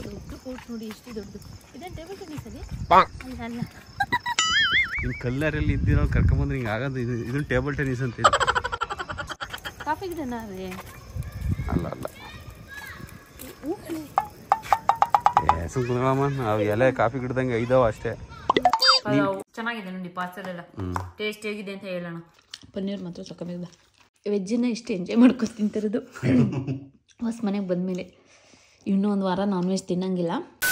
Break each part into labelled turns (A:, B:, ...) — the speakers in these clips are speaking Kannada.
A: ದೊಡ್ಡ ಕೋಟ್ ನೋಡಿ ಎಷ್ಟು ದೊಡ್ಡದು ಇದೇನು ಟೇಬಲ್ ಟೆನ್ನಿಸ್ ಅಲ್ಲಿ ಅಲ್ಲ ಅಲ್ಲ
B: ಹಿಂಗೆ ಕಲ್ಲರಲ್ಲಿ ಇದ್ದಿರೋ ಕರ್ಕೊಂಬಂದ್ರೆ ಹಿಂಗೆ ಆಗೋದು ಇದು ಇದನ್ನ ಟೇಬಲ್ ಟೆನ್ನಿಸ್ ಅಂತ ಹೇಳಿ
A: ಕಾಫಿ ಗಿಡನಾ ರೀ
B: ಅಲ್ಲ ಅಲ್ಲ
A: ಹೂಗಳು
B: ಏ ಸುಮ್ಮನೆ ನಾವು ಎಲೆ ಕಾಫಿ ಗಿಡದಂಗೆ ಐದವ ಅಷ್ಟೇ
A: ಚೆನ್ನಾಗಿದೆ ನೋಡಿ ಪಾರ್ಸಲ್ ಎಲ್ಲ
B: ಹ್ಞೂ
A: ಟೇಸ್ಟ್ ಹೇಗಿದೆ ಅಂತ ಹೇಳೋಣ ಪನ್ನೀರ್ ಮಾತ್ರ ಸಕ್ಕತ್ತಾಗಿದೆ ವೆಜ್ಜನ್ನ ಇಷ್ಟು ಎಂಜಾಯ್ ಮಾಡ್ಕೊಂಡು ತಿಂತಿರೋದು ಹೊಸ ಮನೆಗೆ ಬಂದಮೇಲೆ ಇನ್ನೂ ಒಂದು ವಾರ ನಾನ್ ವೆಜ್ ತಿನ್ನಂಗಿಲ್ಲ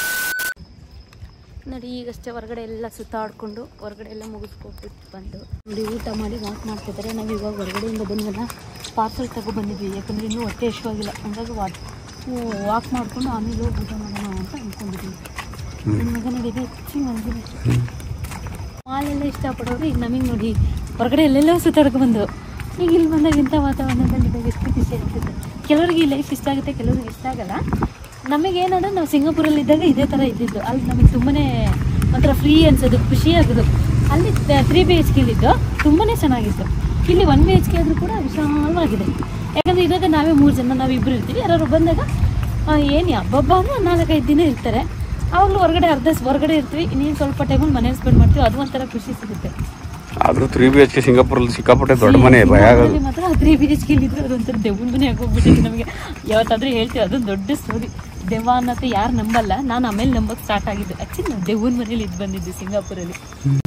A: ನೋಡಿ ಈಗಷ್ಟೇ ಹೊರಗಡೆ ಎಲ್ಲ ಸುತ್ತಾಡ್ಕೊಂಡು ಹೊರಗಡೆ ಎಲ್ಲ ಮುಗಿಸ್ಕೊಟ್ಬಿಟ್ಟು ಬಂದು ನೋಡಿ ಊಟ ಮಾಡಿ ವಾಕ್ ಮಾಡ್ತಿದ್ದಾರೆ ನಾವು ಇವಾಗ ಹೊರಗಡೆಯಿಂದ ಬಂದ್ಮೇಲೆ ಪಾರ್ಸಲ್ ತಗೊ ಬಂದಿದ್ವಿ ಯಾಕಂದರೆ ಇನ್ನೂ ಹೊಟ್ಟೆ ಹಶ್ವಾಗಿಲ್ಲ ಹಂಗಾಗಿ ವಾಕ್ ವಾಕ್ ಮಾಡಿಕೊಂಡು ಆಮೇಲೆ ಹೋಗಿ ಊಟ ಮಾಡೋಣ ಅಂತ ಅಂದ್ಕೊಂಡಿದ್ವಿ ನನ್ನ ಮಗ ನೋಡಿ ಹೆಚ್ಚು ಮಲಗಿಬಿಟ್ಟು ಮಾಲೆಲ್ಲ ಇಷ್ಟಪಡೋರು ಈಗ ನಮಗೆ ನೋಡಿ ಹೊರಗಡೆ ಎಲ್ಲೆಲ್ಲೋ ಸುತ್ತಾಡ್ಕೊ ಬಂದು ಈಗ ಇಲ್ಲಿ ಬಂದಾಗ ಇಂಥ ವಾತಾವರಣದಲ್ಲಿ ಇದ್ದಾಗ ಎಷ್ಟು ಖುಷಿ ಆಗ್ತದೆ ಕೆಲವರಿಗೆ ಈ ಲೈಫ್ ಇಷ್ಟ ಆಗುತ್ತೆ ಕೆಲವ್ರಿಗೆ ಇಷ್ಟ ಆಗಲ್ಲ ನಮಗೆ ಏನಂದ್ರೆ ನಾವು ಸಿಂಗಾಪುರಲ್ಲಿ ಇದ್ದಾಗ ಇದೇ ಥರ ಇದ್ದಿದ್ದು ಅಲ್ಲಿ ನಮಗೆ ತುಂಬಾ ಒಂಥರ ಫ್ರೀ ಅನ್ಸೋದು ಖುಷಿ ಆಗೋದು ಅಲ್ಲಿ ತ್ರೀ ಬಿ ಎಚ್ ಕೆಲಿದ್ದು ತುಂಬಾ ಚೆನ್ನಾಗಿತ್ತು ಇಲ್ಲಿ ಒನ್ ಬಿ ಎಚ್ ಕೆ ಆದರೂ ಕೂಡ ವಿಶಾಲವಾಗಿದೆ ಯಾಕಂದರೆ ಇರೋದೇ ನಾವೇ ಮೂರು ಜನ ನಾವು ಇಬ್ಬರು ಇರ್ತೀವಿ ಯಾರು ಬಂದಾಗ ಏನು ಹಬ್ಬಬ್ಬ ಅಂದ್ರೆ ನಾಲ್ಕೈದು ದಿನ ಇರ್ತಾರೆ ಆವಾಗಲೂ ಹೊರಗಡೆ ಅರ್ಧ ಸ್- ಹೊರಗಡೆ ಇರ್ತೀವಿ ಇನ್ನೇನು ಸ್ವಲ್ಪ ಟೈಮಲ್ಲಿ ಮನೇಲಿ ಸ್ಪೆಂಡ್ ಮಾಡ್ತೀವಿ ಅದು ಒಂಥರ ಖುಷಿ ಸಿಗುತ್ತೆ
B: ಆದರೂ ತ್ರೀ ಬಿ ಎಚ್ ಕೆ ಸಿಂಗಾಪುರಲ್ಲಿ ಸಿಕ್ಕಾಪಟ್ಟೆ ದೊಡ್ಡ ಮನೆ ಭಯ ಆಗೋದು
A: ಸಿಂಗಾಪುರಲ್ಲಿ ಮಾತ್ರ ತ್ರೀ ಬಿ ಎಚ್ ಕೆ ಇದ್ರೆ ಅದೊಂಥರ ದೆವ್ವನ ಮನೆ ಆಗೋಗ್ಬಿಟ್ಟಿದೆ ನಮಗೆ ಯಾವತ್ತಾದ್ರೂ ಹೇಳ್ತೀವಿ ಅದೊಂದು ದೊಡ್ಡ ಸ್ಟೋರಿ ದೆವ್ವ ಅನ್ನತ್ತೆ ಯಾರು ನಂಬಲ್ಲ ನಾನು ಆಮೇಲೆ ನಂಬಕ್ಕೆ ಸ್ಟಾರ್ಟ್ ಆಗಿದ್ದು ಆ್ಯಕ್ಚುಲಿ ನಾವು ದೆವ್ವನ ಮನೇಲಿ ಇದು ಬಂದಿದ್ದು ಸಿಂಗಾಪುರಲ್ಲಿ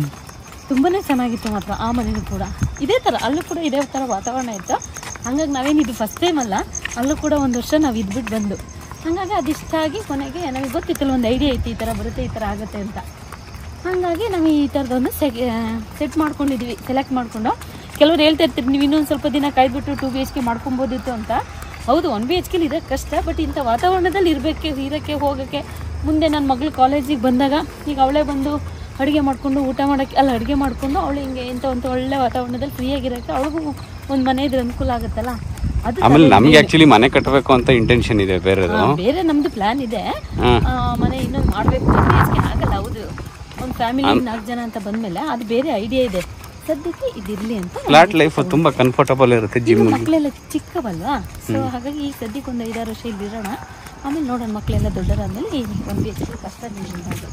A: ತುಂಬಾ ಚೆನ್ನಾಗಿತ್ತು ಮಾತ್ರ ಆ ಮನೇನು ಕೂಡ ಇದೇ ಥರ ಅಲ್ಲೂ ಕೂಡ ಇದೇ ಥರ ವಾತಾವರಣ ಇತ್ತು ಹಂಗಾಗಿ ನಾವೇನು ಇದು ಫಸ್ಟ್ ಟೈಮ್ ಅಲ್ಲ ಅಲ್ಲೂ ಕೂಡ ಒಂದು ವರ್ಷ ನಾವು ಇದ್ಬಿಟ್ಟು ಬಂದು ಹಾಗಾಗಿ ಅದಿಷ್ಟ ಆಗಿ ಕೊನೆಗೆ ನಮಗೆ ಗೊತ್ತಿತ್ತಲ್ಲ ಒಂದು ಐಡಿಯಾ ಐತಿ ಈ ಥರ ಬರುತ್ತೆ ಈ ಥರ ಆಗುತ್ತೆ ಅಂತ ಹಾಗಾಗಿ ನಾವು ಈ ಥರದೊಂದು ಸೆಟ್ ಮಾಡ್ಕೊಂಡಿದ್ವಿ ಸೆಲೆಕ್ಟ್ ಮಾಡ್ಕೊಂಡು ಕೆಲವ್ರು ಹೇಳ್ತಾ ಇರ್ತೀರಿ ನೀವು ಇನ್ನೊಂದು ಸ್ವಲ್ಪ ದಿನ ಕಾಯ್ದುಬಿಟ್ಟು ಟು ಬಿ ಎಚ್ ಕೆ ಮಾಡ್ಕೊಬೋದಿತ್ತು ಅಂತ ಹೌದು ಒನ್ ಬಿ ಎಚ್ ಕೆಲಿ ಇರೋಕ್ಕೆ ಕಷ್ಟ ಬಟ್ ಇಂಥ ವಾತಾವರಣದಲ್ಲಿ ಇರಬೇಕೆ ಇರೋಕ್ಕೆ ಹೋಗೋಕ್ಕೆ ಮುಂದೆ ನನ್ನ ಮಗಳು ಕಾಲೇಜಿಗೆ ಬಂದಾಗ ಈಗ ಅವಳೇ ಬಂದು ಅಡುಗೆ ಮಾಡಿಕೊಂಡು ಊಟ ಮಾಡೋಕ್ಕೆ ಅಲ್ಲ ಅಡುಗೆ ಮಾಡಿಕೊಂಡು ಅವಳು ಹಿಂಗೆ ಇಂಥ ಒಂದು ಒಳ್ಳೆ ವಾತಾವರಣದಲ್ಲಿ ಫ್ರೀಯಾಗಿರೋಕ್ಕೆ ಅವಳಿಗೂ ಒಂದು ಮನೆ ಇದ್ರೆ ಅನುಕೂಲ ಆಗುತ್ತಲ್ಲ ಅದು
B: ಆಮೇಲೆ ನಮ್ಗೆ ಆಕ್ಚುಲಿ ಮನೆ ಕಟ್ಟಬೇಕು ಅಂತ ಇಂಟೆನ್ಷನ್ ಇದೆ ಬೇರೆದು
A: ಆ, ಬೇರೆ ನಮ್ದು ಪ್ಲಾನ್ ಇದೆ
B: ಹಾ.
A: ಆ, ಮನೆ ಇನ್ನೊಂದು ಮಾಡಬೇಕು ಆಗಲ್ಲ ಹೌದು ಒಂದು ಫ್ಯಾಮಿಲಿ ನಾಲ್ಕು ಜನ ಅಂತ ಬಂದ್ಮೇಲೆ ಅದು ಬೇರೆ ಐಡಿಯಾ ಇದೆ ಸದ್ಯಕ್ಕೆ ಇದಿರ್ಲಿ ಅಂತ
B: ಫ್ಲಾಟ್ ಲೈಫ್ ತುಂಬಾ ಕಂಫರ್ಟಬಲ್ ಇರುತ್ತೆ ಜಿಮ್
A: ಇನ್ನು ಮಕ್ಕಳೆಲ್ಲ ಚಿಕ್ಕವಲ್ವಾ ಸೊ ಹಾಗಾಗಿ ಈಗ ಸದ್ಯಕ್ಕೆ ಒಂದು ಐದಾರು ವರ್ಷ ಇಲ್ಲಿ ಇರೋಣ ಆಮೇಲೆ ನೋಡೋಣ ಮಕ್ಕಳೆಲ್ಲ ದೊಡ್ಡರಾದ್ಮೇಲೆ ಈ ಒಂದು ಬಿ ಎಚ್ ಕಷ್ಟ ನಿಲ್ಬಾರ್ದು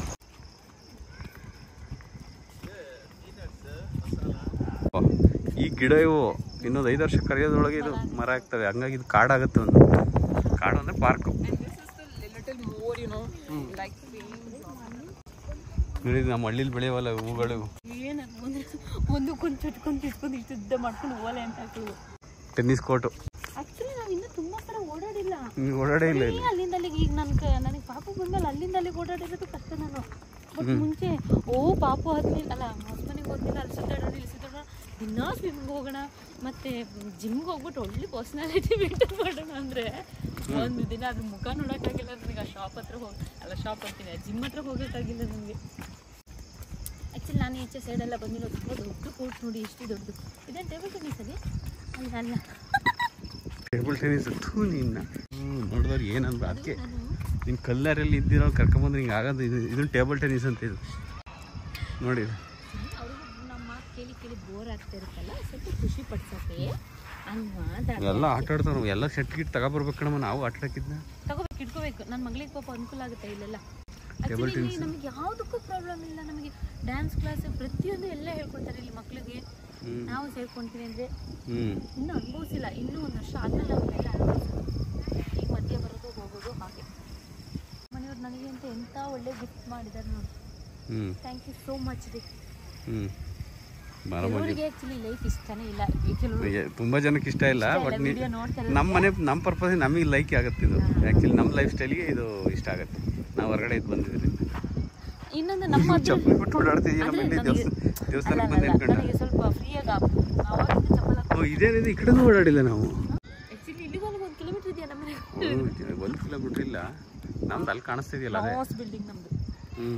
B: ಈ ಗಿಡ ಇವು ಇನ್ನೊಂದು ಐದು ವರ್ಷ ಕರೆಯೋದ್ರೊಳಗೆ ಇದು ಮರ ಆಗ್ತವೆ ಹಂಗಾಗಿ ಇದು ಕಾಡಾಗುತ್ತೆ ಒಂದು ಕಾಡು ಅಂದ್ರೆ ಪಾರ್ಕ್ ನೋಡಿ ನಮ್ಮ ಹಳ್ಳಿಲಿ ಬೆಳೆಯವಲ್ಲ ಹೂಗಳು
A: ಏನು ಒಂದು ಕೊಂದು ಚುಟ್ಕೊಂಡು ಇಟ್ಕೊಂಡು ಇಷ್ಟು ಉದ್ದ ಮಾಡ್ಕೊಂಡು ಓಲೆ ಅಂತ ಹಾಕೋದು
B: ಟೆನ್ನಿಸ್ ಕೋರ್ಟು
A: ಆಕ್ಚುಲಿ ನಾವು ಇನ್ನೂ ತುಂಬಾ ಕಡೆ ಓಡಾಡಿಲ್ಲ
B: ನೀವು ಓಡಾಡೇ ಇಲ್ಲ ಇಲ್ಲಿ
A: ಈಗ ಅಲ್ಲಿಂದ ಅಲ್ಲಿಗೆ ಈಗ ನನ್ಗೆ ನನಗೆ ಪಾಪು ಬಂದ್ಮೇಲೆ ಅಲ್ಲಿಂದ ಅಲ್ಲಿಗೆ ಓಡಾಡಿರೋದು ಕಷ್ಟ ನಾನು ಬಟ್ ಮುಂಚೆ ಓ ಪಾಪು ಆದ್ಮೇಲೆ ಅಲ್ಲ ಮನೆಗೆ ಹೋದ್ಮೇಲೆ ಅಲ್ಲಿ ಸುತ್ತಾಡೋಣ ಇಲ್ಲಿ ಸುತ್ತಾಡೋಣ ದಿನಾ ಸ್ವಿಮ್ಗೆ ಹೋಗೋಣ ಮತ್ತೆ ಜಿಮ್ಗೆ ಹೋಗ್ಬಿಟ್ಟು ಒಳ್ಳೆ ಪರ್ಸ್ನಾಲಿಟಿ ಮೇಂಟೈನ್ ಮಾಡೋಣ ಅಂದರೆ ಒಂದು ದಿನ ಅದ್ರ ಮುಖ ನೋಡೋಕ್ಕಾಗಿಲ್ಲ ನನಗೆ ಆ ಶಾಪ್ ಹತ್ರ ಹೋಗಿ ಅಲ್ಲ ಶಾಪ್ ಅಂತೀನಿ ಜಿಮ್ ಹತ್ರ ಹೋಗೋಕ್ಕಾಗಿಲ್ಲ ನನಗೆ ಆ್ಯಕ್ಚುಲಿ ನಾನು ಈಚೆ ಸೈಡೆಲ್ಲ ಬಂದಿರೋ ತುಂಬ ದೊಡ್ಡ ಕೋಟ್ ನೋಡಿ ಎಷ್ಟು ದೊಡ್ಡದು ಇದೇನು ಟೇಬಲ್ ಟೆನ್ನಿಸ್ ಅಲ್ಲಿ ಅಲ್ಲ ಅಲ್ಲ
B: ಟೇಬಲ್ ಟೆನ್ನಿಸ್ ಥೂ ನಿನ್ನ ಹ್ಞೂ ನೋಡಿದವ್ರು ಏನಂದ್ರೆ ಅದಕ್ಕೆ
A: ನಾನು
B: ನಿನ್ನ ಕಲ್ಲರಲ್ಲಿ ಇದ್ದಿರೋ ಕರ್ಕೊಂಬಂದ್ರೆ ಹಿಂಗೆ ಆಗೋದು ಇದು ಇದನ್ನ ಟೇಬಲ್ ಟೆನ್ನಿಸ್ ಅಂತ ಇದು ನೋಡಿ
A: ಅವ್ರಿಗೂ ನಮ್ಮ ಮಾತು ಕೇಳಿ ಕೇಳಿ ಬೋರ್ ಆಗ್ತಾ ಇರುತ್ತಲ್ಲ ಸ್ವಲ್ಪ ಖುಷಿ ಪಡ್ಸಕ್ಕೆ ಅಲ್ವಾ ಅಂತ
B: ಎಲ್ಲ ಆಟ ಆಡ್ತಾವೆ ಎಲ್ಲ ಸೆಟ್ ಗಿಟ್ ತಗೊಬರ್ಬೇಕು ಕಣಮ್ಮ ನಾವು ಆಟ ಆಡಕ್ಕಿದ್ನ
A: ತಗೋಬೇಕು ಇಟ್ಕೋಬೇಕು ನನ್ನ ಮಗಳಿಗೆ ಪಾಪ ಅನುಕೂಲ ಆಗುತ್ತೆ ಇಲ್ಲೆಲ್ಲ
B: Table
A: ಆಕ್ಚುಲಿ ಇಲ್ಲಿ ನಮಗೆ ಯಾವುದಕ್ಕೂ ಪ್ರಾಬ್ಲಮ್ ಇಲ್ಲ ನಮಗೆ ಡ್ಯಾನ್ಸ್ ಕ್ಲಾಸ್ ಪ್ರತಿಯೊಂದು ಎಲ್ಲ ಹೇಳ್ಕೊಡ್ತಾರೆ ಇಲ್ಲಿ ಮಕ್ಕಳಿಗೆ
B: ಹ್ಮ್.
A: ನಾವು ಸೇರ್ಕೊಂತೀವಿ ಅಂದರೆ
B: ಹ್ಞೂ
A: ಇನ್ನೂ ಅನುಭವಿಸಿಲ್ಲ ಇನ್ನೂ ಒಂದು ವರ್ಷ ಆದ್ಮೇಲೆ ನಮಗೆಲ್ಲ ಅನುಭವಿಸೋದು ಈಗ ಮಧ್ಯೆ ಬರೋದು ಹೋಗೋದು ಹಾಗೆ ಮನೆಯವ್ರು ನನಗೆ ಅಂತ ಎಂಥ ಒಳ್ಳೆ ಗಿಫ್ಟ್ ಮಾಡಿದ್ದಾರೆ ನೋಡಿ
B: ಹ್ಞೂ
A: ಥ್ಯಾಂಕ್ ಯು ಸೋ ಮಚ್ ರೀ
B: ಹ್ಞೂ ಬಾರ
A: ಕೆಲವರಿಗೆ ಆ್ಯಕ್ಚುಲಿ ಲೈಫ್ ಇಷ್ಟನೇ ಇಲ್ಲ ಕೆಲವರು
B: ತುಂಬ ಜನಕ್ಕೆ ಇಷ್ಟ ಇಲ್ಲ ಬಟ್ ನೀ
A: ವಿಡಿಯೋ ನೋಡ್ತಾರೆ
B: ನಮ್ಮ ಮನೆ ನಮ್ಮ ಪರ್ಪಸ್ ನಮಗೆ ಲೈಕ್ ಆಗುತ್ತೆ ಇದು ಆ್ಯಕ್ಚುಲಿ ನಮ್ಮ ಲೈಫ್ ಸ್ಟೈಲಿಗೆ ಇದು ಇಷ್ಟ ಆಗುತ್ತೆ ನಾವು ಹೊರಗಡೆ ಇದು ಬಂದಿದ್ದೀವಿ
A: ಇನ್ನೊಂದು ನಮ್ಮ ಅದ್ರ-
B: ಚಪ್ಪಲಿ ಬಿಟ್ಟು ಓಡಾಡ್ತಿದ್ದೀವಿ ನಮ್ಮ
A: ಅಂದ್ರೆ
B: ಇಲ್ಲಿ
A: ನನಗೆ-
B: ದೇವಸ್ಥಾನ
A: ಅಲ್ಲ,
B: ದೇವಸ್ಥಾನಕ್ಕೆ
A: ಅಲ್ಲ,
B: ಬಂದು ನಿಂತ್ಕೊಂಡ
A: ನನಗೆ ಸ್ವಲ್ಪ ಫ್ರೀಯಾಗಿ ಆವಾಗಿಂದ ಚಪ್ಪಲ
B: ಓ ಇದೇನಿದೆ ಈ ಕಡೆನೂ ಓಡಾಡಿಲ್ಲ ನಾವು
A: ಆ್ಯಕ್ಚುಲಿ ಇಲ್ಲಿಗೂ ಅಲ್ಲಿಗೆ ಒಂದು ಕಿಲೋಮೀಟರ್ ಇದೆಯಾ ನಮ್ಮ
B: ಹ್ಞೂ ಒಂದು ಕಿಲೋಮೀಟ್ರ್ ಇಲ್ಲ ನಮ್ದು ಅಲ್ಲಿ ಕಾಣಿಸ್ತಿದೆಯಲ್ಲ ಅದೇ
A: ಹಾಸ್ ಬಿಲ್ಡಿಂಗ್ ನಮ್ಮದು
B: ಹ್ಞೂ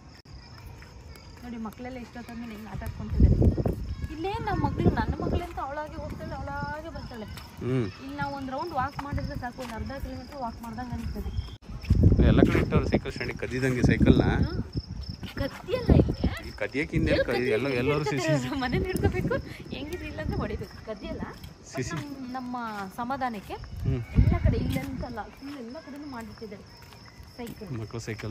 A: ನೋಡಿ ಮಕ್ಕಳೆಲ್ಲ ಇಷ್ಟೊತ್ತಂಗೆ ಹೆಂಗೆ ಆಟ ಆಡ್ಕೊಂತಿದ್ದಾರೆ ಇಲ್ಲೇ ನಮ್ಮ ಮಗಳು ನನ್ನ ಮಗಳಂತ ಅವಳಾಗೆ ಹೋಗ್ತಾಳೆ ಅವಳಾಗೆ ಬರ್ತಾಳೆ
B: ಹ್ಞೂ
A: ಇಲ್ಲಿ ನಾವು ಒಂದು ರೌಂಡ್ ವಾಕ್ ಮಾಡಿದ್ರೆ ಸಾಕು ಒಂದು ಅರ್ಧ ಕಿಲೋಮೀಟರ್ ವಾಕ್ ಮಾಡ್ದಂಗೆ ಅನಿಸ್ತದೆ
B: ಎಲ್ಲ ಕಡೆ ಇಟ್ಟವ್ರು ಸೈಕಲ್ ಸ್ಟ್ಯಾಂಡಿಗೆ ಕದ್ದಿದಂಗೆ ಸೈಕಲ್ನ
A: ಕತ್ತಿಯಲ್ಲ ಇಲ್ಲಿ
B: ಈ ಕದಿಯಕ್ಕೆ ಹಿಂದೆ ಎಲ್ಲ ಎಲ್ಲರೂ ಸಿಸಿ
A: ಮನೆ ಹಿಡ್ಕೋಬೇಕು ಹೆಂಗಿದ್ರೆ ಇಲ್ಲಾಂದ್ರೆ ಹೊಡಿಬೇಕು ಕದ್ದಿಯಲ್ಲ
B: ಸಿಸಿ
A: ನಮ್ಮ ನಮ್ಮ ಸಮಾಧಾನಕ್ಕೆ
B: ಹ್ಞೂ
A: ಎಲ್ಲ ಕಡೆ ಇಲ್ಲಂತಲ್ಲ ಫುಲ್ ಎಲ್ಲ ಕಡೆನೂ ಮಾಡಿಟ್ಟಿದ್ದಾರೆ ಸೈಕಲ್
B: ಮಕ್ಕಳು ಸೈಕಲ್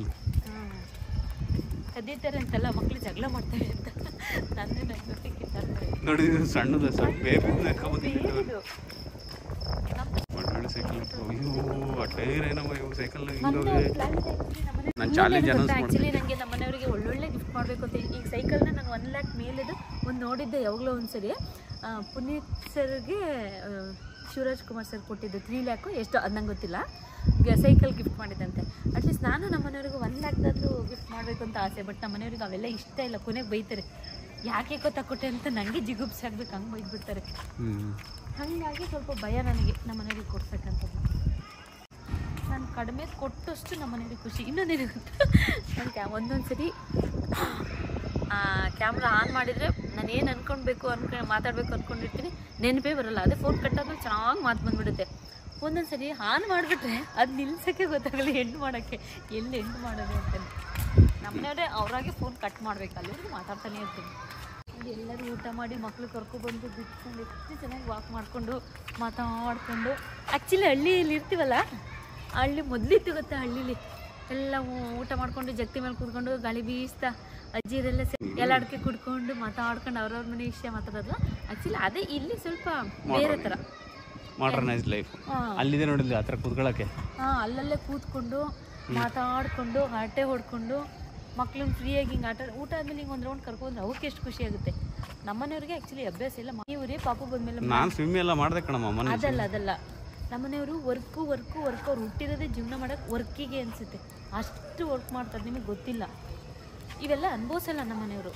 A: ಕದೀತಾರೆ ಅಂತಲ್ಲ ಮಕ್ಳು ಜಗಳ ಮಾಡ್ತಾರೆ ಅಂತ ನಂದು ನನ್ನ ಜೊತೆ ಕಿತ್ತಾಡ್ತಾರೆ
B: ನೋಡಿ ಇದು ಸಣ್ಣದು ಸ್ವಲ್ಪ ಬೇರೆ ಬಂದಿದ್ದು
A: ಇದು
B: ಒಳ್ಳೊಳ್ಳೆ ಸೈಕಲ್ ಅಯ್ಯೋ ಆ ಟೈರ್ ಏನಮ್ಮ ಇವು ಸೈಕಲ್
A: ಮೊನ್ನೆ
B: ಹಿಂಗೋಗಿ
A: plan ಇದೆ actually ನಮ್ಮನೆ-
B: ನಾನ್ challenge announce
A: ಆಕ್ಚುಲಿ ನನಗೆ ನಮ್ಮ ಮನೆಯವರಿಗೆ ಒಳ್ಳೊಳ್ಳೆ ಗಿಫ್ಟ್ ಮಾಡಬೇಕು ಅಂತ ಈಗ ಸೈಕಲ್ನ ನಾನು ಒನ್ ಲ್ಯಾಕ್ ಮೇಲಿದು ಒಂದು ನೋಡಿದ್ದೆ ಯಾವಾಗಲೋ ಒಂದ್ಸರಿ ಆ, ಪುನೀತ್ ಸರ್ಗೆ ಆ, ಶಿವರಾಜ್ ಕುಮಾರ್ ಸರ್ ಕೊಟ್ಟಿದ್ದು ತ್ರೀ ಲ್ಯಾಕು ಎಷ್ಟು ಅದು ನಂಗೆ ಗೊತ್ತಿಲ್ಲ ಸೈಕಲ್ ಗಿಫ್ಟ್ ಮಾಡಿದಂತೆ ಅಟ್ಲೀಸ್ಟ್ ನಾನು ನಮ್ಮ ಮನೆಯವ್ರಿಗೆ ಒನ್ ಲ್ಯಾಕ್ದಾದ್ರೂ ಗಿಫ್ಟ್ ಮಾಡಬೇಕು ಅಂತ ಆಸೆ ಬಟ್ ನಮ್ಮ ಮನೆಯವ್ರಿಗೆ ಅವೆಲ್ಲ ಇಷ್ಟ ಇಲ್ಲ ಕೊನೆಗೆ ಬೈತಾರೆ ಯಾಕೆ ಗೊತ್ತಾ ಕೊಟ್ಟೆ ಅಂತ ನನಗೆ ಜಿಗುಪ್ಸೆ ಆಗ್ಬೇಕು ಹಂಗೆ ಬೈದ್ಬಿಡ್ತಾರೆ
B: ಹ್ಞೂ
A: ಹಾಗಾಗಿ ಸ್ವಲ್ಪ ಭಯ ನನಗೆ ನಮ್ಮ ಮನೆಯವ್ರಿಗೆ ಕೊಡ್ಸಕ್ಕಂಥದ್ದು ನಾನು ಕಡಿಮೆ ಕೊಟ್ಟಷ್ಟು ನಮ್ಮ ಮನೆಯವ್ರಿಗೆ ಖುಷಿ ಇನ್ನೊಂದೇನು ಗೊತ್ತಾ ನಾನು ಕ್ಯಾ ಒಂದೊಂದು ಸರಿ ಕ್ಯಾಮ್ರಾ ಆನ್ ಮಾಡಿದರೆ ನಾನು ಏನು ಅನ್ಕೊಳ್ಬೇಕು ಅನ್ಕೊಂಡು ಮಾತಾಡಬೇಕು ಅಂದ್ಕೊಂಡಿರ್ತೀನಿ ನೆನಪೇ ಬರಲ್ಲ ಅದೇ ಫೋನ್ ಕಟ್ಟಾದ್ಮೇಲೆ ಚೆನ್ನಾಗಿ ಮಾತು ಬಂದ್ಬಿಡುತ್ತೆ ಒಂದೊಂದು ಸರಿ ಆನ್ ಮಾಡಿಬಿಟ್ರೆ ಅದು ನಿಲ್ಸೋಕ್ಕೆ ಗೊತ್ತಾಗಲ್ಲ ಎಂಡ್ ಮಾಡೋಕ್ಕೆ ಎಲ್ಲಿ ಎಂಡ್ ಮಾಡೋದು ಅಂತಲೇ ನಮ್ಮನೆಯವರೇ ಅವರಾಗೆ ಫೋನ್ ಕಟ್ ಮಾಡಬೇಕು ಅಲ್ಲಿವರೆಗೂ ಮಾತಾಡ್ತಾನೆ ಇರ್ತೀನಿ ಇಲ್ಲಿ ಎಲ್ಲರೂ ಊಟ ಮಾಡಿ ಮಕ್ಳು ಕರ್ಕೊಬಂದು ಬಿಟ್ಕೊಂಡು ಎಷ್ಟು ಚೆನ್ನಾಗಿ ವಾಕ್ ಮಾಡಿಕೊಂಡು ಮಾತಾಡ್ಕೊಂಡು ಆ್ಯಕ್ಚುಲಿ ಹಳ್ಳಿಯಲ್ಲಿ ಇರ್ತೀವಲ್ಲ ಹಳ್ಳಿ ಮೊದಲಿತ್ತು ಗೊತ್ತಾ ಹಳ್ಳಿಲಿ ಎಲ್ಲ ಊ- ಊಟ ಮಾಡ್ಕೊಂಡು ಜಗ್ತಿ ಮೇಲೆ ಕೂತ್ಕೊಂಡು ಗಾಳಿ ಬೀಸ್ತಾ ಅಜ್ಜಿರೆಲ್ಲ ಸೇ ಎಲ್ಲ ಅಡಿಕೆ ಕುಡ್ಕೊಂಡು ಮಾತಾಡ್ಕೊಂಡು ಅವ್ರವ್ರ ಮನೆ ವಿಷಯ ಮಾತಾಡೋದು ಆ್ಯಕ್ಚುಲಿ ಅದೇ ಇಲ್ಲಿ ಸ್ವಲ್ಪ ಬೇರೆ ಥರ
B: ಮಾಡರ್ನೈಸ್ ಲೈಫ್
A: ಹಾಂ
B: ಅಲ್ಲಿದೆ ನೋಡಿಲ್ಲ ಆ ಥರ ಕೂತ್ಕೊಳ್ಳೋಕ್ಕೆ
A: ಹಾಂ ಅಲ್ಲಲ್ಲೇ ಕೂತ್ಕೊಂಡು ಮಾತಾಡ್ಕೊಂಡು ಹರಟೆ ಹೊಡ್ಕೊಂಡು ಮಕ್ಳನ್ನ ಫ್ರೀಯಾಗಿ ಹಿಂಗೆ ಆಟ ಊಟ ಆದ್ಮೇಲೆ ಹಿಂಗೆ ಒಂದು ರೌಂಡ್ ಕರ್ಕೊಂಡು ಅವಕ್ಕೆ ಎಷ್ಟು ಖುಷಿ ಆಗುತ್ತೆ ನಮ್ಮನೆಯವ್ರಿಗೆ ಆ್ಯಕ್ಚುಲಿ ಅಭ್ಯಾಸ ಇಲ್ಲ ಇವರೇ ಪಾಪು ಬಂದಮೇಲೆ
B: ನಾನು ಸ್ವಿಮ್ ಎಲ್ಲ ಮಾಡಿದೆ ಕಣಮ್ಮ ಮನೆ
A: ಅದಲ್ಲ ಅದಲ್ಲ ನಮ್ಮನೆಯವರು ವರ್ಕು ವರ್ಕು ವರ್ಕ್ ಅವ್ರು ಹುಟ್ಟಿರೋದೇ ಜೀವನ ಮಾಡೋಕ್ಕೆ ವರ್ಕಿಗೆ ಅನಿಸುತ್ತೆ ಅಷ್ಟು ವರ್ಕ್ ಮಾಡ್ತಾರೆ ನಿಮಗೆ ಗೊತ್ತಿಲ್ಲ ಇವೆಲ್ಲ ಅನುಭವಿಸಲ್ಲ ನಮ್ಮನೆಯವರು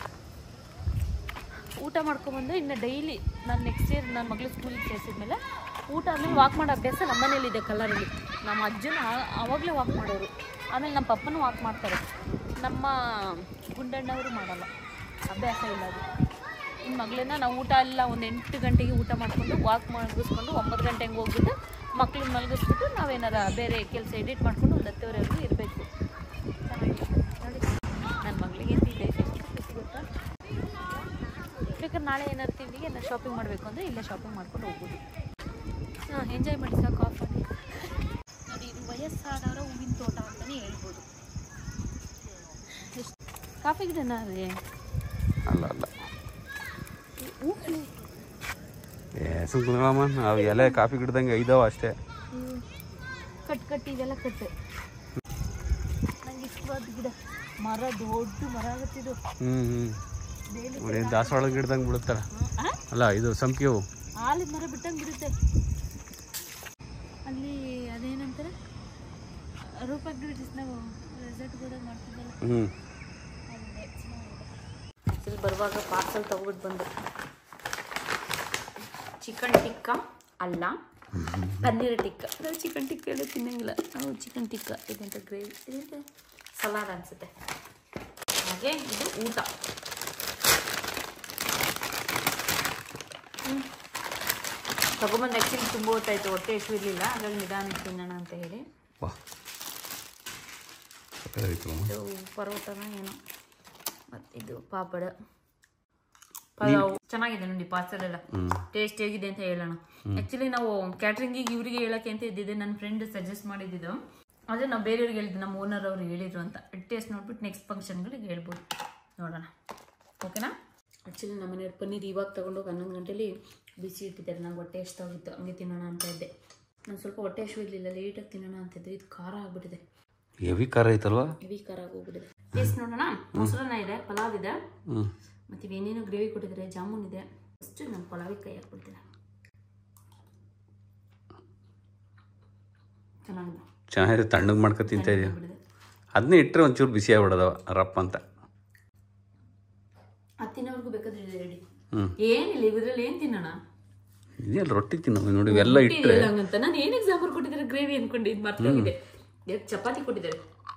A: ಊಟ ಮಾಡ್ಕೊಂಬಂದು ಇನ್ನು ಡೈಲಿ ನಾನು ನೆಕ್ಸ್ಟ್ ಇಯರ್ ನನ್ನ ಮಗಳು ಸ್ಕೂಲಿಗೆ ಸೇರಿಸಿದ್ಮೇಲೆ ಊಟ ಆದಮೇಲೆ ವಾಕ್ ಮಾಡೋ ಅಭ್ಯಾಸ ನಮ್ಮ ಮನೇಲಿದೆ ಕಲ್ಲರಲ್ಲಿ ನಮ್ಮ ಅಜ್ಜನ ಆ- ಆವಾಗಲೇ ವಾಕ್ ಮಾಡೋರು ಆಮೇಲೆ ನಮ್ಮ ಪಪ್ಪನೂ ವಾಕ್ ಮಾಡ್ತಾರೆ ನಮ್ಮ ಗುಂಡಣ್ಣವರು ಮಾಡಲ್ಲ ಅಭ್ಯಾಸ ಇಲ್ಲ ಅದು ಇನ್ನು ಮಗಳನ್ನ ನಾವು ಊಟ ಎಲ್ಲ ಒಂದು ಎಂಟು ಗಂಟೆಗೆ ಊಟ ಮಾಡಿಕೊಂಡು ವಾಕ್ ಮಲಗಿಸ್ಕೊಂಡು ಒಂಬತ್ತು ಗಂಟೆ ಹಂಗೆ ಹೋಗ್ಬಿಟ್ಟು ಮಕ್ಳನ್ನ ಮಲಗಿಸ್ಬಿಟ್ಟು ನಾವೇನಾರ ಬೇರೆ ಕೆಲಸ ಎಡಿಟ್ ಮಾಡ್ಕೊಂಡು ಒಂದು ಹತ್ತುವರೆವರೆಗೂ ಇರಬೇಕು ನೋಡಿ ನನ್ನ ಮಗಳಿಗೆ ಅಂತ ಇದೆ ಖುಷಿ ಗೊತ್ತಾ ಬೇಕಾದ್ರೆ ನಾಳೆ ಏನಾದ್ರು ತಿಂಡಿಗೆ ನಾನು ಶಾಪಿಂಗ್ ಮಾಡಬೇಕು ಅಂದರೆ ಇಲ್ಲೇ ಶಾಪಿಂಗ್ ಮಾಡ್ಕೊಂಡು ಹೋಗ್ಬೋದು ಹಾಂ ಎಂಜಾಯ್ ಮಾಡಿ ಸಾಕು ಆಫ್ ಮಾಡಿ ನೋಡಿ ಇದು ವಯಸ್ಸಾದವರ ಹೂವಿನ ತೋಟ ಅಂತಲೇ ಹೇಳ್ಬೋದು ಎಷ್ಟು ಕಾಫಿ ಗಿಡನ ಅದೇ
B: ಅಲ್ಲ ಅಲ್ಲ
A: ಹೂಗಳು
B: ಏ ಸುಮ್ಕುಂದ್ರಮ್ಮ ಅವು ಎಲೆ ಕಾಫಿ ಗಿಡದಂಗೆ ಐದವ ಅಷ್ಟೇ
A: ಇವು ಕಟ್ ಕಟ್ ಇದೆಲ್ಲ ಕಟ್ಟು ನಂಗೆ ಇಷ್ಟವಾದ ಗಿಡ ಮರ ದೊಡ್ಡ ಮರ ಆಗುತ್ತಿದ್ದು
B: ಹ್ಞೂ ಹ್ಞೂ
A: ಬೇಲಿ
B: ನೋಡಿ ದಾಸವಾಳ ಗಿಡದಂಗೆ ಬಿಡುತ್ತಲ್ಲ
A: ಆ?
B: ಅಲ್ಲ ಇದು ಸಂಪಿಗೆ ಹೂವು
A: ಆಲಿದ ಮರ ಬಿಟ್ಟಂಗೆ ಬಿಡುತ್ತೆ ಅಲ್ಲಿ ಅದೇನಂತಾರೆ ರೂಪ ಆಕ್ಟಿವಿಟೀಸ್ ನಾವು ರೆಸಾರ್ಟ್ ಹೋದಾಗ ಮಾಡ್ತಿದ್ದಲ್ಲ
B: ಹ್ಞೂ
A: ಇಲ್ಲಿ ಬರುವಾಗ ಪಾರ್ಸಲ್ ತಗೊಬಿಟ್ಟು ಬಂದು ಚಿಕನ್ ಟಿಕ್ಕ ಅಲ್ಲ ಪನ್ನೀರ್ ಟಿಕ್ಕ ನಾವು ಚಿಕನ್ ಟಿಕ್ಕ ಎಲ್ಲ ತಿನ್ನಂಗಿಲ್ಲ ನಾವು ಚಿಕನ್ ಟಿಕ್ಕ ಇದಂತ ಗ್ರೇವಿ ಇದಂತ ಸಲಾಡ್ ಅನಿಸುತ್ತೆ ಹಾಗೆ ಇದು ಊಟ ಹ್ಮ್. ತಗೊಂಬಂದು ಆ್ಯಕ್ಚುಲಿ ತುಂಬ ಹೊತ್ತಾಯ್ತು ಹೊಟ್ಟೆ ಎಷ್ಟು ಇರಲಿಲ್ಲ ಹಾಗಾಗಿ ನಿಧಾನಕ್ಕೆ ತಿನ್ನೋಣ ಅಂತ ಹೇಳಿ
B: ವಾ ಸಕ್ಕತ್ತಾಗಿತ್ತಲ್ಲಮ್ಮ.
A: ಇದು ಪರೋಟನ ಏನೋ ಮತ್ತು ಇದು ಪಾಪಡ ಪಲಾವ್ ಚೆನ್ನಾಗಿದೆ ನೋಡಿ ಪಾರ್ಸಲ್ ಎಲ್ಲ
B: ಹ್ಞೂ
A: ಟೇಸ್ಟ್ ಹೇಗಿದೆ ಅಂತ ಹೇಳೋಣ ಆ್ಯಕ್ಚುಲಿ ನಾವು ಕ್ಯಾಟ್ರಿಂಗಿಗೆ ಇವರಿಗೆ ಹೇಳಕ್ಕೆ ಅಂತ ಇದ್ದಿದ್ದೆ ನನ್ನ ಫ್ರೆಂಡ್ ಸಜೆಸ್ಟ್ ಮಾಡಿದ್ದು ಆದರೆ ನಾವು ಬೇರೆಯವ್ರಿಗೆ ಹೇಳಿದ್ವಿ ನಮ್ಮ ಓನರ್ ಅವ್ರು ಹೇಳಿದ್ರು ಅಂತ ಟೇಸ್ಟ್ ನೋಡ್ಬಿಟ್ಟು ನೆಕ್ಸ್ಟ್ ಫಂಕ್ಷನ್ಗಳಿಗೆ ಹೇಳ್ಬೋದು ನೋಡೋಣ ಓಕೆನಾ ಆ್ಯಕ್ಚುಲಿ ನಮ್ಮ ಮನೆಯವ್ರ ಪನ್ನೀರ್ ಇವಾಗ ತೊಗೊಂಡೋಗಿ ಹನ್ನೊಂದು ಗಂಟೆಲಿ ಬಿಸಿ ಇಟ್ಟಿದ್ದಾರೆ ನಂಗೆ ಹೊಟ್ಟೆ ಎಷ್ಟಾಗಿತ್ತು ಹಂಗೆ ತಿನ್ನೋಣ ಅಂತ ಇದ್ದೆ ನಾನು ಸ್ವಲ್ಪ ಹೊಟ್ಟೆ ಹಸಿವು ಇರಲಿಲ್ಲ ಲೇಟಾಗಿ ತಿನ್ನೋಣ ಅಂತ ಇದ್ದೆ ಇದು ಖಾರ ಆಗ್ಬಿಟ್ಟಿದೆ
B: ಹೆವಿ ಖಾರ ಐತಲ್ವಾ
A: ಹೆವಿ ಖಾರ ಆಗೋಗ್ಬಿಟ್ಟಿದೆ ಟೇಸ್ಟ್ ನೋಡೋಣ ಮೊಸರನ್ನ ಇದೆ ಪಲಾವ್ ಇದೆ
B: ಹ್ಞೂ
A: ಮತ್ತು ಇವೇನೇನು ಗ್ರೇವಿ ಕೊಟ್ಟಿದ್ದಾರೆ ಜಾಮೂನ್ ಇದೆ ಫಸ್ಟ್ ನಾನು ಪಲಾವಿಗೆ ಕೈ ಹಾಕ್ಬಿಡ್ತೀನಿ ಚೆನ್ನಾಗಿದೆ
B: ಚೆನ್ನಾಗಿದೆ ತಣ್ಣಗೆ ಮಾಡ್ಕೊ ತಿಂತಾ ಇದೀಯ
A: ಬಿಡಿದೆ
B: ಅದನ್ನೇ ಇಟ್ಟರೆ ಒಂಚೂರು ಬಿಸಿ ಆಗ್ಬಿಡೋದವ ರಪ್ಪ ಅಂತ
A: ಅದು ತಿನ್ನೋರ್ಗು ಬೇಕಾದ್ರೆ ರೆಡಿ
B: ಹ್ಞೂ
A: ಏನಿಲ್ಲ ಇದ್ರಲ್ಲಿ ಏನು ತಿನ್ನೋಣ
B: ಇದೆಯಲ್ಲ ರೊಟ್ಟಿ ತಿನ್ನೋ ನೋಡಿ ಇವೆಲ್ಲ ಇಟ್ಟರೆ
A: ಹಂಗಂತ ನಾನು ಏನು ಎಕ್ಸಾಂಪಲ್ ಕೊಟ್ಟಿದ್ದಾರೆ ಗ್ರೇವಿ ಅನ್ಕೊಂಡು ಇದು ಮರ್ತೋಗಿದೆ ಯಾಕೆ ಚಪಾತಿ ಕೊಟ್ಟಿದ್ದಾರೆ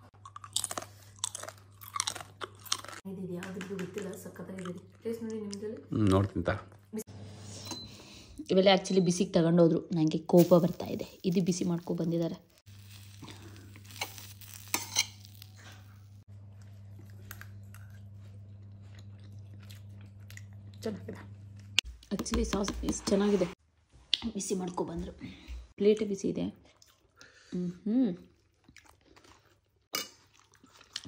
A: ಇದು ಯಾವ್ದು ಗೊತ್ತಿಲ್ಲ ಸಖತ್ತಾಗಿದೆ ಟೇಸ್ಟ್ ನೋಡಿ ನಿಮ್ದ್ರಲ್ಲಿ
B: ಹ್ಞೂ ನೋಡ್ತೀನಿ ತಾ
A: ಇವೆಲ್ಲ ಆ್ಯಕ್ಚುಲಿ ಬಿಸಿಗೆ ತಗೊಂಡೋದ್ರು ನನಗೆ ಕೋಪ ಬರ್ತಾ ಇದೆ ಇದು ಬಿಸಿ ಮಾಡ್ಕೊ ಬಂದಿದ್ದಾರೆ ಚೆನ್ನಾಗಿದೆ ಆ್ಯಕ್ಚುಲಿ ಸಾಸ್ ಇಷ್ಟು ಚೆನ್ನಾಗಿದೆ ಬಿಸಿ ಮಾಡ್ಕೊ ಬಂದರು ಪ್ಲೇಟ್ ಬಿಸಿ ಇದೆ ಹ್ಞೂ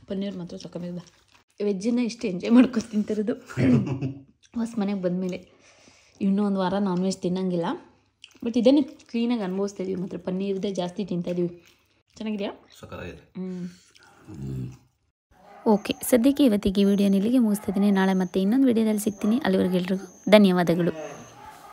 A: ಪನ್ನೀರ್ ಮಾತ್ರ ಸಕ್ಕತ್ತಾಗಿದೆ ವೆಜ್ಜನ್ನ ಇಷ್ಟು ಎಂಜಾಯ್ ಮಾಡ್ಕೊಂಡು ತಿಂತಿರೋದು ಹೊಸ ಮನೆಗೆ ಬಂದಮೇಲೆ ಇನ್ನೂ ಒಂದು ವಾರ ನಾನ್ ವೆಜ್ ತಿನ್ನಂಗಿಲ್ಲ ಬಟ್ ಇದನ್ನೇ ಕ್ಲೀನಾಗಿ ಅನುಭವಿಸ್ತಾ ಇದೀವಿ ಮಾತ್ರ ಪನ್ನೀರ್ದೇ ಜಾಸ್ತಿ ತಿಂತಾ ಇದೀವಿ ಚೆನ್ನಾಗಿದೆಯಾ
B: ಸಕ್ಕತ್ತಾಗಿದೆ
A: ಓಕೆ ಸದ್ಯಕ್ಕೆ ಇವತ್ತಿಗೆ ಈ ವಿಡಿಯೋನ ಇಲ್ಲಿಗೆ ಮುಗಿಸ್ತಿದ್ದೀನಿ ನಾಳೆ ಮತ್ತೆ ಇನ್ನೊಂದು ವಿಡಿಯೋದಲ್ಲಿ ಸಿಗ್ತೀನಿ ಅಲ್ಲಿವರೆಗೆ ಎಲ್ರಿಗೂ ಧನ್ಯವಾದಗಳು